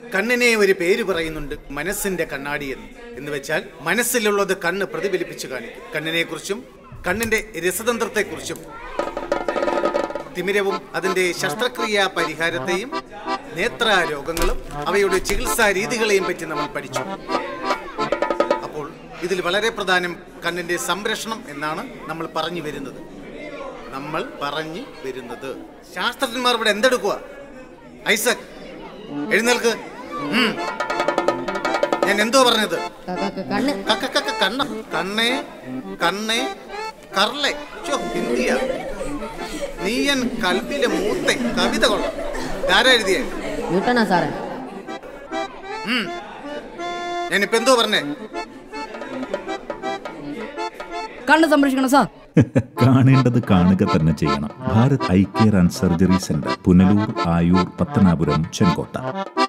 കണ്ണിനെ ഒരു പേര് പറയുന്നുണ്ട് മനസ്സിന്റെ കണ്ണാടി എന്ന് എന്ന് വെച്ചാൽ മനസ്സിലുള്ളത് കണ്ണ് പ്രതിഫലിപ്പിച്ച് കാണിക്കും കണ്ണിനെ കുറിച്ചും കണ്ണിന്റെ രസതന്ത്രത്തെക്കുറിച്ചും തിമിരവും അതിന്റെ ശസ്ത്രക്രിയാ പരിഹാരത്തെയും നേത്രാരോഗങ്ങളും അവയുടെ ചികിത്സാ രീതികളെയും പറ്റി നമ്മൾ പഠിച്ചു അപ്പോൾ ഇതിൽ വളരെ പ്രധാനം കണ്ണിന്റെ സംരക്ഷണം എന്നാണ് നമ്മൾ പറഞ്ഞു വരുന്നത് നമ്മൾ പറഞ്ഞു വരുന്നത് ശാസ്ത്രജ്ഞന്മാർ ഇവിടെ എന്തെടുക്കുക ഐസക് എഴുന്നേൽക്ക് ഉം. ഞാൻ എന്തോ പറഞ്ഞത് ക- ക- ക- കണ്ണ് ക- ക- ക- കണ്ണ കണ്ണേ കണ്ണേ കർലെ ചോ ഹിന്ദിയ നീയൻ കൽബിലെ മൂത്ത കവിത കൊള്ളാം ആരാ എഴുതിയേ ന്യൂട്ടനാ സാറേ ഞാനിപ്പോ എന്തോ പറഞ്ഞേ കണ്ണ് സംരക്ഷിക്കണം സാർ കാണേണ്ടത് കാണുക തന്നെ ചെയ്യണം Bharat eye care and surgery centre Punalur Ayur Pathanapuram Chenkotta